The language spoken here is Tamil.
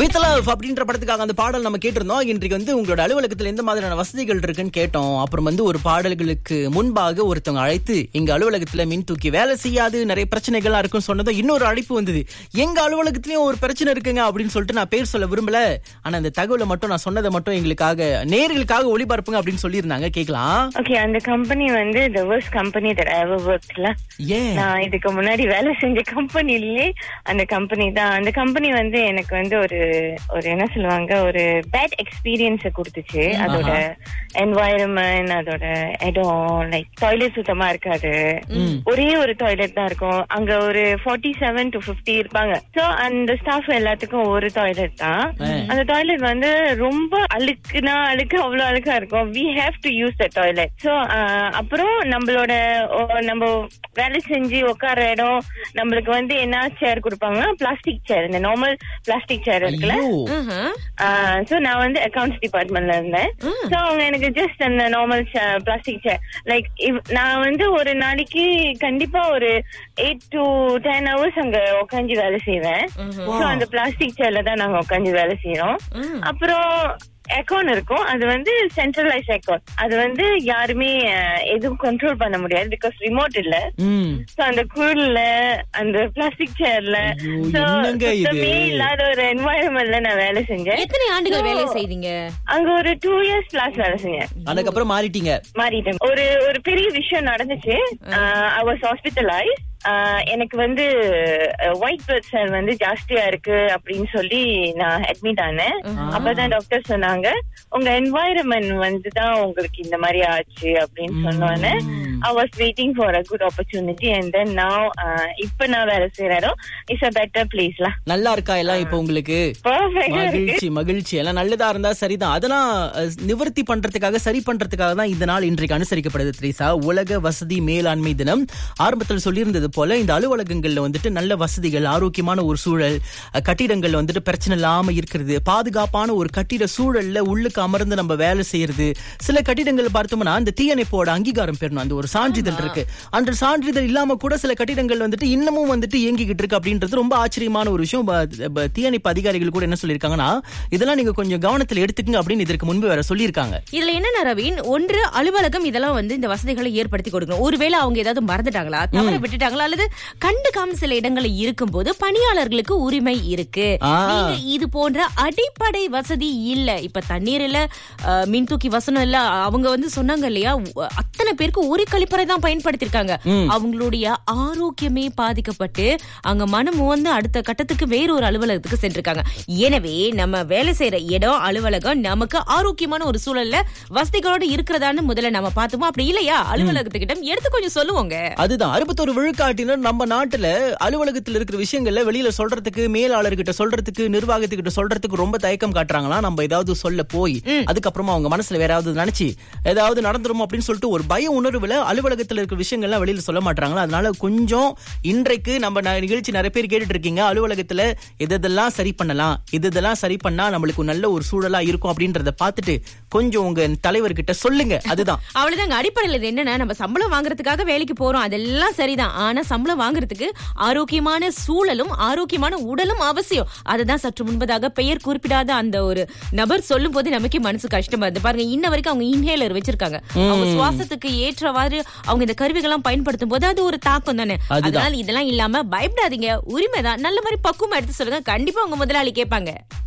வித் லவ் அப்படின்ற படத்துக்காக அந்த பாடல் நம்ம கேட்டிருந்தோம் இன்றைக்கு வந்து உங்களோட அலுவலகத்துல எந்த மாதிரியான வசதிகள் இருக்குன்னு கேட்டோம் அப்புறம் வந்து ஒரு பாடல்களுக்கு முன்பாக ஒருத்தவங்க அழைத்து எங்க அலுவலகத்துல மின் தூக்கி வேலை செய்யாது நிறைய பிரச்சனைகள்லாம் இருக்குன்னு சொன்னதும் இன்னொரு அழைப்பு வந்தது எங்க அலுவலகத்திலயும் ஒரு பிரச்சனை இருக்குங்க அப்படின்னு சொல்லிட்டு நான் பேர் சொல்ல விரும்பல ஆனா அந்த தகவலை மட்டும் நான் சொன்னதை மட்டும் எங்களுக்காக நேர்களுக்காக ஒளிபரப்புங்க அப்படின்னு சொல்லியிருந்தாங்க கேட்கலாம் ஓகே அந்த கம்பெனி வந்து the worst company that ever ஒர்க்ல ஏன் நான் இதுக்கு முன்னாடி வேலை செஞ்ச கம்பெனிலேயே அந்த கம்பெனி தான் அந்த கம்பெனி வந்து எனக்கு வந்து ஒரு ஒரு என்ன சொல்லுவாங்க ஒரு பேட் எக்ஸ்பீரியன்ஸ கொடுத்துச்சு அதோட என்வாயரன்மெண்ட் அதோட இடம் லைக் டாய்லெட் சுத்தமா இருக்காது ஒரே ஒரு டாய்லெட் தான் இருக்கும் அங்க ஒரு ஃபார்ட்டி செவன் டு பிப்டி இருப்பாங்க சோ அந்த ஸ்டாஃப் எல்லாத்துக்கும் ஒரு டாய்லெட் தான் அந்த டாய்லெட் வந்து ரொம்ப அழுக்குனா அழுக்கு அவ்வளவு அழுக்கா இருக்கும் we have to use the toilet so அப்புறம் நம்மளோட ஓ, நம்ம வேலை செஞ்சு உட்கார இடம் நம்மளுக்கு வந்து என்ன சேர் கொடுப்பாங்கன்னா பிளாஸ்டிக் சேர் இந்த நார்மல் பிளாஸ்டிக் சேர் இருக்குல்ல ஐயோ சோ நான் வந்து அக்கவுண்ட்ஸ் டிபார்ட்மெண்ட்ல இருந்தேன் சோ அவங்க எனக்கு ஜஸ்ட் அந்த நார்மல் பிளாஸ்டிக் சேர் லைக் நான் வந்து ஒரு நாளைக்கு கண்டிப்பா ஒரு எயிட் டு டென் ஹவர்ஸ் அங்க உட்காந்து வேலை செய்வேன் சோ அந்த பிளாஸ்டிக் சேர்ல தான் நாங்க உட்காந்து வேலை செய்யறோம் அப்புறம் அக்கௌண்ட் இருக்கும் அது வந்து சென்ட்ரலைஸ் அக்கௌண்ட் அது வந்து யாருமே அஹ், எதுவும் கண்ட்ரோல் பண்ண முடியாது பிகாஸ் ரிமோட் இல்ல ம் சோ அந்த குளிர்ல அந்த பிளாஸ்டிக் சேர்ல ஐயோ, So, என்னங்க இது? சுத்தமே இல்லாத ஒரு என்வாயர்மெண்ட்ல நான் வேலை செஞ்சேன் எத்தனை ஆண்டுகள் வேலை செய்தீங்க அங்க ஒரு டூ இயர்ஸ் கிளாஸ் வேலை செஞ்சேன் அதுக்கப்புறம் மாறிட்டீங்க மாறிட்டேன் ஒரு ஒரு பெரிய விஷயம் நடந்துச்சு ஐ வாஸ் ஹாஸ்பிட்டலைஸ் எனக்கு வந்து ஒயிட் பிளட் செல் வந்து ஜாஸ்தியா இருக்கு அப்படின்னு சொல்லி நான் அட்மிட் ஆனேன் அப்பதான் டாக்டர் சொன்னாங்க உங்க என்வாயரன்மெண்ட் வந்து தான் உங்களுக்கு இந்த மாதிரி ஆச்சு அப்படின்னு சொன்னோன்னே I was waiting for a good opportunity and then நான் இப்ப நான் வேலை செய்யற இடம் இட்ஸ் அ பெட்டர் பிளேஸ்ல நல்லா இருக்கா எல்லாம் இப்ப உங்களுக்கு பர்ஃபெக்டா இருக்கு மகிழ்ச்சி மகிழ்ச்சி எல்லாம் நல்லதா இருந்தா சரிதான் அதெல்லாம் அஹ், நிவர்த்தி பண்றதுக்காக சரி பண்றதுக்காக தான் இந்த நாள் இன்றைக்கு அனுசரிக்கப்படுது த்ரீசா உலக வசதி மேலாண்மை தினம் ஆரம்பத்தில் சொல்லியிருந்தது போல இந்த அலுவலகங்கள்ல வந்துட்டு நல்ல வசதிகள் ஆரோக்கியமான ஒரு சூழல் அஹ், கட்டிடங்கள்ல வந்துட்டு பிரச்சனை இல்லாம இருக்கிறது பாதுகாப்பான ஒரு கட்டிட சூழல்ல உள்ளுக்கு அமர்ந்து நம்ம வேலை செய்யறது சில கட்டிடங்கள் பார்த்தோம்னா இந்த தீயணைப்போட அங்கீகாரம் பெறணும் அந்த ஒரு சான்றிதழ் இருக்கு அந்த சான்றிதழ் இல்லாம கூட சில கட்டிடங்கள் வந்துட்டு இன்னமும் வந்துட்டு இயங்கிக்கிட்டு இருக்கு அப்படின்றது ரொம்ப ஆச்சரியமான ஒரு விஷயம் ப- ப- தீயணைப்பு அதிகாரிகள் கூட என்ன சொல்லியிருக்காங்கன்னா இதெல்லாம் நீங்க கொஞ்சம் கவனத்தில் எடுத்துக்கங்க அப்படின்னு இதற்கு முன்பு வேற சொல்லியிருக்காங்க இதுல என்ன ரவீன் ஒன்று அலுவலகம் இதெல்லாம் வந்து இந்த வசதிகளை ஏற்படுத்தி கொடுக்கணும் ஒருவேளை அவங்க ஏதாவது மறந்துட்டாங்களா தவற விட்டுட்டாங்களா அல்லது கண்டுக்காம சில இடங்கள்ல இருக்கும்போது பணியாளர்களுக்கு உரிமை இருக்கு ஆ. நீங்க இது போன்ற அடிப்படை வசதி இல்ல இப்ப தண்ணீர் இல்ல அஹ், மின் தூக்கி வசனம் இல்ல அவங்க வந்து சொன்னாங்க இல்லையா உ- அத்தனை பேருக்கு ஒரு கழிப்பறை தான் பயன்படுத்திருக்காங்க அவங்களுடைய ஆரோக்கியமே பாதிக்கப்பட்டு அங்க மனம் வந்து அடுத்த கட்டத்துக்கு வேற ஒரு அலுவலகத்துக்கு சென்றிருக்காங்க எனவே நம்ம வேலை செய்யற இடம் அலுவலகம் நமக்கு ஆரோக்கியமான ஒரு சூழல்ல வசதிகளோட இருக்கிறதான்னு முதல்ல நம்ம பார்த்தோமா அப்படி இல்லையா அலுவலகத்துக்கிட்ட எடுத்து கொஞ்சம் சொல்லுவோங்க அதுதான் அறுபத்தொரு விழுக்காட்டினர் நம்ம நாட்டுல அலுவலகத்தில் இருக்கிற விஷயங்கள்ல வெளியில சொல்றதுக்கு மேலாளர்கிட்ட சொல்றதுக்கு நிர்வாகத்துக்கிட்ட சொல்றதுக்கு ரொம்ப தயக்கம் காட்டுறாங்களா நம்ம ஏதாவது சொல்ல போய் அதுக்கப்புறமா அவங்க மனசுல வேற ஏதாவது நினைச்சு ஏதாவது நடந்துரும் அப்படின்னு சொல்லிட்டு ஒரு பய உணர்வுல அலுவலகத்துல இருக்கிற விஷயங்கள்லாம் வெளியில சொல்ல மாட்டாங்களா அதனால கொஞ்சம் இன்றைக்கு நம்ம ந- நிகழ்ச்சி நிறைய பேர் கேட்டுட்டு இருக்கீங்க அலுவலகத்துல எதெல்லாம் சரி பண்ணலாம் இதெல்லாம் சரி பண்ணா நம்மளுக்கு நல்ல ஒரு சூழலா இருக்கும் அப்படின்றத பார்த்துட்டு கொஞ்சம் உங்க தலைவர்கிட்ட சொல்லுங்க அதுதான் அவ்வளவுதாங்க அடிப்படையில் இது என்னன்னா நம்ம சம்பளம் வாங்குறதுக்காக வேலைக்கு போறோம் அதெல்லாம் சரிதான் ஆனா சம்பளம் வாங்குறதுக்கு ஆரோக்கியமான சூழலும் ஆரோக்கியமான உடலும் அவசியம் அதுதான் சற்று முன்பதாக பெயர் குறிப்பிடாத அந்த ஒரு நபர் சொல்லும் போது நமக்கே மனசு கஷ்டமா இருந்து பாருங்க இன்ன வரைக்கும் அவங்க இன்ஹேலர் வச்சிருக்காங்க அவங்க சுவாசத்துக்கு ஏற்றவாறு அவங்க இந்த கருவிகள்லாம் பயன்படுத்தும் போது அது ஒரு தாக்கம் தானே அதுதான். அதனால இதெல்லாம் இல்லாம பயப்படாதீங்க உரிமைதான் நல்ல மாதிரி பக்குவமா எடுத்து சொல்லுங்க கண்டிப்பா உங்க முதலாளி கேட்பாங்க